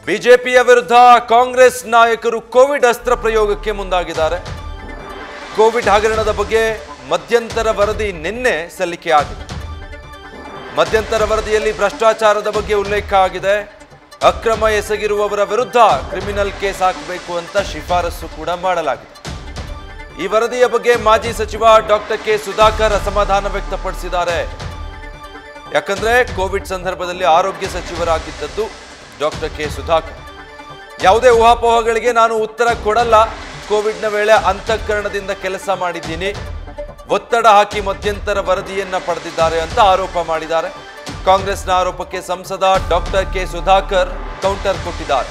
ಬಿಜೆಪಿಯ ವಿರುದ್ಧ ಕಾಂಗ್ರೆಸ್ ನಾಯಕರು ಕೋವಿಡ್ ಅಸ್ತ್ರ ಪ್ರಯೋಗಕ್ಕೆ ಮುಂದಾಗಿದ್ದಾರೆ ಕೋವಿಡ್ ಹಗರಣದ ಬಗ್ಗೆ ಮಧ್ಯಂತರ ವರದಿ ನಿನ್ನೆ ಸಲ್ಲಿಕೆ ಆಗಿದೆ ಮಧ್ಯಂತರ ವರದಿಯಲ್ಲಿ ಭ್ರಷ್ಟಾಚಾರದ ಬಗ್ಗೆ ಉಲ್ಲೇಖ ಆಗಿದೆ ಅಕ್ರಮ ಎಸಗಿರುವವರ ವಿರುದ್ಧ ಕ್ರಿಮಿನಲ್ ಕೇಸ್ ಹಾಕಬೇಕು ಅಂತ ಶಿಫಾರಸು ಕೂಡ ಮಾಡಲಾಗಿದೆ ಈ ವರದಿಯ ಬಗ್ಗೆ ಮಾಜಿ ಸಚಿವ ಡಾಕ್ಟರ್ ಕೆ ಸುಧಾಕರ್ ಅಸಮಾಧಾನ ವ್ಯಕ್ತಪಡಿಸಿದ್ದಾರೆ ಯಾಕಂದ್ರೆ ಕೋವಿಡ್ ಸಂದರ್ಭದಲ್ಲಿ ಆರೋಗ್ಯ ಸಚಿವರಾಗಿದ್ದದ್ದು ಡಾಕ್ಟರ್ ಕೆ ಸುಧಾಕರ್ ಯಾವುದೇ ಊಹಾಪೋಹಗಳಿಗೆ ನಾನು ಉತ್ತರ ಕೊಡಲ್ಲ ಕೋವಿಡ್ನ ವೇಳೆ ಅಂತಃಕರಣದಿಂದ ಕೆಲಸ ಮಾಡಿದ್ದೀನಿ ಒತ್ತಡ ಹಾಕಿ ಮಧ್ಯಂತರ ವರದಿಯನ್ನ ಪಡೆದಿದ್ದಾರೆ ಅಂತ ಆರೋಪ ಮಾಡಿದ್ದಾರೆ ಕಾಂಗ್ರೆಸ್ನ ಆರೋಪಕ್ಕೆ ಸಂಸದ ಡಾಕ್ಟರ್ ಕೆ ಸುಧಾಕರ್ ಕೌಂಟರ್ ಕೊಟ್ಟಿದ್ದಾರೆ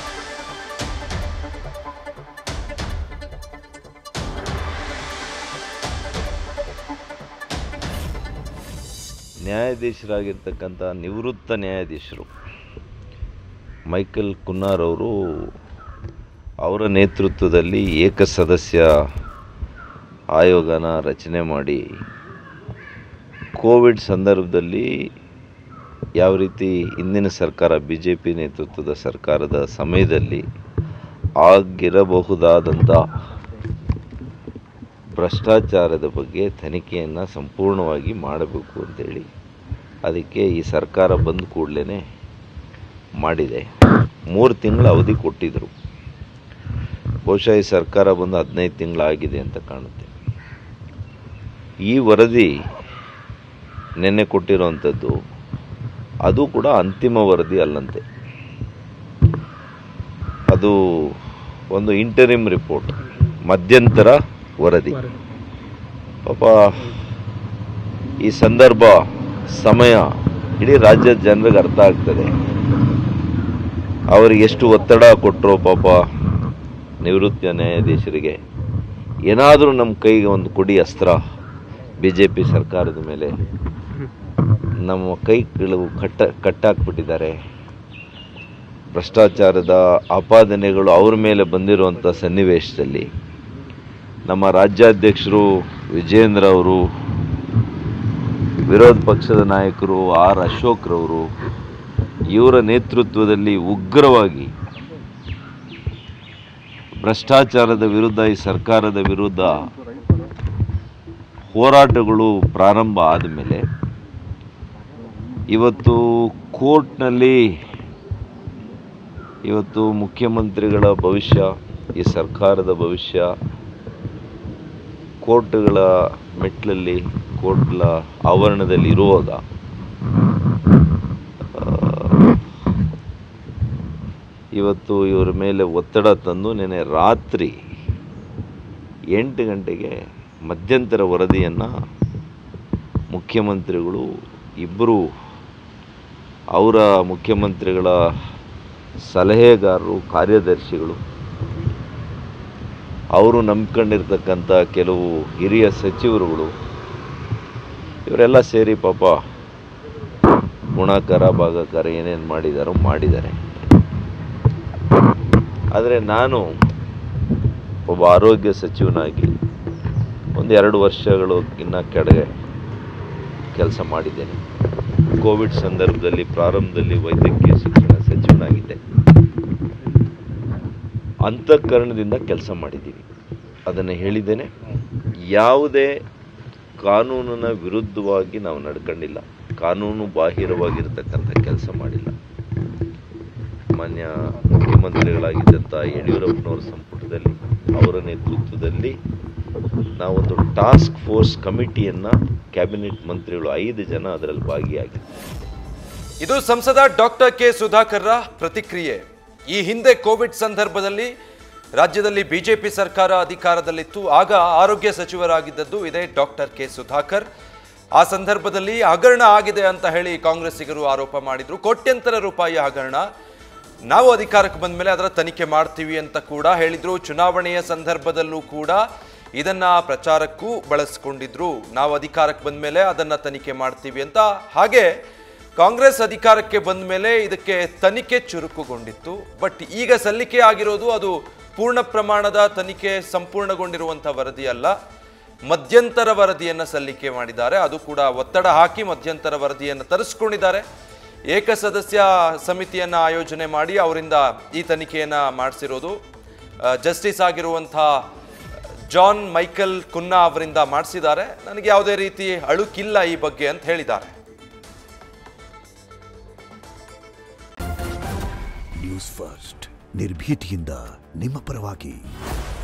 ನ್ಯಾಯಾಧೀಶರಾಗಿರ್ತಕ್ಕಂಥ ನಿವೃತ್ತ ನ್ಯಾಯಾಧೀಶರು ಮೈಕಲ್ ಕುನ್ನಾರ್ ಅವರು ಅವರ ನೇತೃತ್ವದಲ್ಲಿ ಏಕಸದಸ್ಯ ಆಯೋಗನ ರಚನೆ ಮಾಡಿ ಕೋವಿಡ್ ಸಂದರ್ಭದಲ್ಲಿ ಯಾವ ರೀತಿ ಹಿಂದಿನ ಸರ್ಕಾರ ಬಿ ಜೆ ಪಿ ನೇತೃತ್ವದ ಸರ್ಕಾರದ ಸಮಯದಲ್ಲಿ ಆಗಿರಬಹುದಾದಂಥ ಭ್ರಷ್ಟಾಚಾರದ ಬಗ್ಗೆ ತನಿಖೆಯನ್ನು ಸಂಪೂರ್ಣವಾಗಿ ಮಾಡಬೇಕು ಅಂತೇಳಿ ಅದಕ್ಕೆ ಈ ಸರ್ಕಾರ ಬಂದ ಕೂಡಲೇ ಮಾಡಿದೆ ಮೂರು ತಿಂಗಳ ಅವಧಿ ಕೊಟ್ಟಿದ್ದರು ಬಹುಶಃ ಈ ಸರ್ಕಾರ ಬಂದು ಹದಿನೈದು ತಿಂಗಳಾಗಿದೆ ಅಂತ ಕಾಣುತ್ತೆ ಈ ವರದಿ ನಿನ್ನೆ ಕೊಟ್ಟಿರೋವಂಥದ್ದು ಅದು ಕೂಡ ಅಂತಿಮ ವರದಿ ಅಲ್ಲಂತೆ ಅದು ಒಂದು ಇಂಟರಿಮ್ ರಿಪೋರ್ಟ್ ಮಧ್ಯಂತರ ವರದಿ ಪಾಪ ಈ ಸಂದರ್ಭ ಸಮಯ ಇಡೀ ರಾಜ್ಯದ ಜನರಿಗೆ ಅರ್ಥ ಆಗ್ತದೆ ಅವರಿಗೆ ಎಷ್ಟು ಒತ್ತಡ ಕೊಟ್ಟರು ಪಾಪ ನಿವೃತ್ತ ನ್ಯಾಯಾಧೀಶರಿಗೆ ಏನಾದರೂ ನಮ್ಮ ಕೈಗೆ ಒಂದು ಕೊಡಿ ಅಸ್ತ್ರ ಬಿ ಜೆ ಪಿ ಸರ್ಕಾರದ ಮೇಲೆ ನಮ್ಮ ಕೈಗಳು ಕಟ್ಟ ಕಟ್ಟಾಕ್ಬಿಟ್ಟಿದ್ದಾರೆ ಭ್ರಷ್ಟಾಚಾರದ ಆಪಾದನೆಗಳು ಅವ್ರ ಮೇಲೆ ಬಂದಿರುವಂಥ ಸನ್ನಿವೇಶದಲ್ಲಿ ನಮ್ಮ ರಾಜ್ಯಾಧ್ಯಕ್ಷರು ವಿಜೇಂದ್ರ ಅವರು ವಿರೋಧ ಪಕ್ಷದ ನಾಯಕರು ಆರ್ ಅಶೋಕ್ರವರು ಇವರ ನೇತೃತ್ವದಲ್ಲಿ ಉಗ್ರವಾಗಿ ಭ್ರಷ್ಟಾಚಾರದ ವಿರುದ್ಧ ಈ ಸರ್ಕಾರದ ವಿರುದ್ಧ ಹೋರಾಟಗಳು ಪ್ರಾರಂಭ ಆದಮೇಲೆ ಇವತ್ತು ಕೋರ್ಟ್ನಲ್ಲಿ ಇವತ್ತು ಮುಖ್ಯಮಂತ್ರಿಗಳ ಭವಿಷ್ಯ ಈ ಸರ್ಕಾರದ ಭವಿಷ್ಯ ಕೋರ್ಟ್ಗಳ ಮೆಟ್ಲಲ್ಲಿ ಕೋರ್ಟ್ಗಳ ಆವರಣದಲ್ಲಿ ಇರುವಾಗ ಆ, ಇವತ್ತು ಇವರ ಮೇಲೆ ಒತ್ತಡ ತಂದು ನೆನೆ ರಾತ್ರಿ ಎಂಟು ಗಂಟೆಗೆ ಮಧ್ಯಂತರ ವರದಿಯನ್ನು ಮುಖ್ಯಮಂತ್ರಿಗಳು ಇಬ್ಬರು ಅವರ ಮುಖ್ಯಮಂತ್ರಿಗಳ ಸಲಹೆಗಾರರು ಕಾರ್ಯದರ್ಶಿಗಳು ಅವರು ನಂಬ್ಕೊಂಡಿರ್ತಕ್ಕಂಥ ಕೆಲವು ಹಿರಿಯ ಸಚಿವರುಗಳು ಇವರೆಲ್ಲ ಸೇರಿ ಪಾಪ ಗುಣಾಕಾರ ಭಾಗಕಾರ ಏನೇನು ಮಾಡಿದಾರೋ ಮಾಡಿದ್ದಾರೆ ಆದರೆ ನಾನು ಒಬ್ಬ ಆರೋಗ್ಯ ಸಚಿವನಾಗಿ ಒಂದು ಎರಡು ವರ್ಷಗಳು ಇನ್ನು ಕೆಳಗೆ ಕೆಲಸ ಮಾಡಿದ್ದೇನೆ ಕೋವಿಡ್ ಸಂದರ್ಭದಲ್ಲಿ ಪ್ರಾರಂಭದಲ್ಲಿ ವೈದ್ಯಕೀಯ ಶಿಕ್ಷಣ ಸಚಿವನಾಗಿದ್ದೆ ಅಂತಃಕರಣದಿಂದ ಕೆಲಸ ಮಾಡಿದ್ದೀವಿ ಅದನ್ನು ಹೇಳಿದ್ದೇನೆ ಯಾವುದೇ ಕಾನೂನಿನ ವಿರುದ್ಧವಾಗಿ ನಾವು ನಡ್ಕೊಂಡಿಲ್ಲ ಕಾನೂನು ಬಾಹಿರವಾಗಿರ್ತಕ್ಕಂಥ ಕೆಲಸ ಮಾಡಿಲ್ಲ ಮಾನ್ಯ ಮುಖ್ಯಮಂತ್ರಿಗಳಾಗಿದ್ದಂಥ ಯಡಿಯೂರಪ್ಪನವರ ಸಂಪುಟದಲ್ಲಿ ಅವರ ನೇತೃತ್ವದಲ್ಲಿ ನಾವೊಂದು ಟಾಸ್ಕ್ ಫೋರ್ಸ್ ಕಮಿಟಿಯನ್ನು ಕ್ಯಾಬಿನೆಟ್ ಮಂತ್ರಿಗಳು ಐದು ಜನ ಅದರಲ್ಲಿ ಭಾಗಿಯಾಗಿದ್ದರು ಇದು ಸಂಸದ ಡಾಕ್ಟರ್ ಕೆ ಸುಧಾಕರ್ರ ಪ್ರತಿಕ್ರಿಯೆ ಈ ಹಿಂದೆ ಕೋವಿಡ್ ಸಂದರ್ಭದಲ್ಲಿ ರಾಜ್ಯದಲ್ಲಿ ಬಿಜೆಪಿ ಸರ್ಕಾರ ಅಧಿಕಾರದಲ್ಲಿತ್ತು ಆಗ ಆರೋಗ್ಯ ಸಚಿವರಾಗಿದ್ದದ್ದು ಇದೇ ಡಾಕ್ಟರ್ ಕೆ ಸುಧಾಕರ್ ಆ ಸಂದರ್ಭದಲ್ಲಿ ಹಗರಣ ಆಗಿದೆ ಅಂತ ಹೇಳಿ ಕಾಂಗ್ರೆಸ್ಸಿಗರು ಆರೋಪ ಮಾಡಿದ್ರು ಕೋಟ್ಯಂತರ ರೂಪಾಯಿ ಹಗರಣ ನಾವು ಅಧಿಕಾರಕ್ಕೆ ಬಂದ ಮೇಲೆ ಅದರ ತನಿಖೆ ಮಾಡ್ತೀವಿ ಅಂತ ಕೂಡ ಹೇಳಿದ್ರು ಚುನಾವಣೆಯ ಸಂದರ್ಭದಲ್ಲೂ ಕೂಡ ಇದನ್ನ ಪ್ರಚಾರಕ್ಕೂ ಬಳಸ್ಕೊಂಡಿದ್ರು ನಾವು ಅಧಿಕಾರಕ್ಕೆ ಬಂದ ಮೇಲೆ ಅದನ್ನ ತನಿಖೆ ಮಾಡ್ತೀವಿ ಅಂತ ಹಾಗೆ ಕಾಂಗ್ರೆಸ್ ಅಧಿಕಾರಕ್ಕೆ ಬಂದ ಮೇಲೆ ಇದಕ್ಕೆ ತನಿಖೆ ಚುರುಕುಗೊಂಡಿತ್ತು ಬಟ್ ಈಗ ಸಲ್ಲಿಕೆ ಆಗಿರೋದು ಅದು ಪೂರ್ಣ ಪ್ರಮಾಣದ ತನಿಖೆ ಸಂಪೂರ್ಣಗೊಂಡಿರುವಂಥ ವರದಿ ಅಲ್ಲ ಮಧ್ಯಂತರ ವರದಿಯನ್ನು ಸಲ್ಲಿಕೆ ಮಾಡಿದ್ದಾರೆ ಅದು ಕೂಡ ಒತ್ತಡ ಹಾಕಿ ಮಧ್ಯಂತರ ವರದಿಯನ್ನು ತರಿಸ್ಕೊಂಡಿದ್ದಾರೆ ಏಕಸದಸ್ಯ ಸಮಿತಿಯನ್ನು ಆಯೋಜನೆ ಮಾಡಿ ಅವರಿಂದ ಈ ತನಿಖೆಯನ್ನು ಮಾಡಿಸಿರೋದು ಜಸ್ಟಿಸ್ ಆಗಿರುವಂಥ ಜಾನ್ ಮೈಕಲ್ ಕುನ್ನಾ ಅವರಿಂದ ಮಾಡಿಸಿದ್ದಾರೆ ನನಗೆ ಯಾವುದೇ ರೀತಿ ಅಳುಕಿಲ್ಲ ಈ ಬಗ್ಗೆ ಅಂತ ಹೇಳಿದ್ದಾರೆ ನ್ಯೂಸ್ ಫಸ್ಟ್ ನಿರ್ಭೀತಿಯಿಂದ ನಿಮ್ಮ ಪರವಾಗಿ